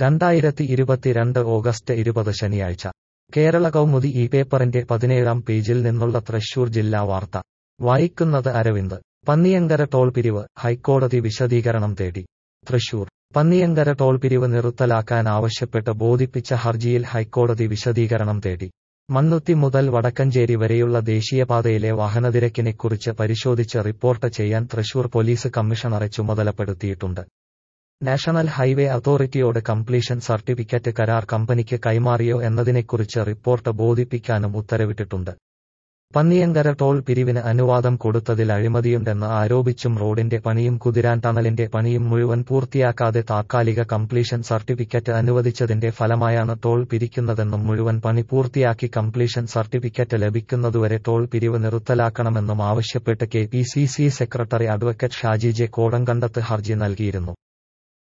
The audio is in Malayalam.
രണ്ടായിരത്തി ഇരുപത്തിരണ്ട് ഓഗസ്റ്റ് ഇരുപത് ശനിയാഴ്ച കേരള കൗമുദി ഈ പേപ്പറിന്റെ പതിനേഴാം പേജിൽ നിന്നുള്ള തൃശൂർ ജില്ലാ വാർത്ത വായിക്കുന്നത് അരവിന്ദ് പന്നിയങ്കര ടോൾ പിരിവ് ഹൈക്കോടതി വിശദീകരണം തേടി തൃശൂർ പന്നിയങ്കര ടോൾ പിരിവ് നിർത്തലാക്കാൻ ആവശ്യപ്പെട്ട് ബോധിപ്പിച്ച ഹർജിയിൽ ഹൈക്കോടതി വിശദീകരണം തേടി മണ്ണുത്തി മുതൽ വടക്കഞ്ചേരി വരെയുള്ള ദേശീയപാതയിലെ വാഹനനിരക്കിനെക്കുറിച്ച് പരിശോധിച്ച് റിപ്പോർട്ട് ചെയ്യാൻ തൃശൂർ പോലീസ് കമ്മീഷണറെ ചുമതലപ്പെടുത്തിയിട്ടുണ്ട് നാഷണൽ ഹൈവേ അതോറിറ്റിയോട് കംപ്ലീഷൻ സർട്ടിഫിക്കറ്റ് കരാർ കമ്പനിക്ക് കൈമാറിയോ എന്നതിനെക്കുറിച്ച് റിപ്പോർട്ട് ബോധിപ്പിക്കാനും ഉത്തരവിട്ടിട്ടുണ്ട് പന്നിയങ്കര ടോൾ പിരിവിന് അനുവാദം കൊടുത്തതിൽ അഴിമതിയുണ്ടെന്ന് ആരോപിച്ചും റോഡിന്റെ പണിയും കുതിരാൻ ടണലിന്റെ പണിയും മുഴുവൻ പൂർത്തിയാക്കാതെ താത്കാലിക കംപ്ലീഷൻ സർട്ടിഫിക്കറ്റ് അനുവദിച്ചതിന്റെ ഫലമായാണ് ടോൾ പിരിക്കുന്നതെന്നും മുഴുവൻ പണി പൂർത്തിയാക്കി കംപ്ലീഷൻ സർട്ടിഫിക്കറ്റ് ലഭിക്കുന്നതുവരെ ടോൾ പിരിവ് നിർത്തലാക്കണമെന്നും ആവശ്യപ്പെട്ട് K P C C secretary advocate Shaji J Kodankandath ഹർജി നൽകിയിരുന്നു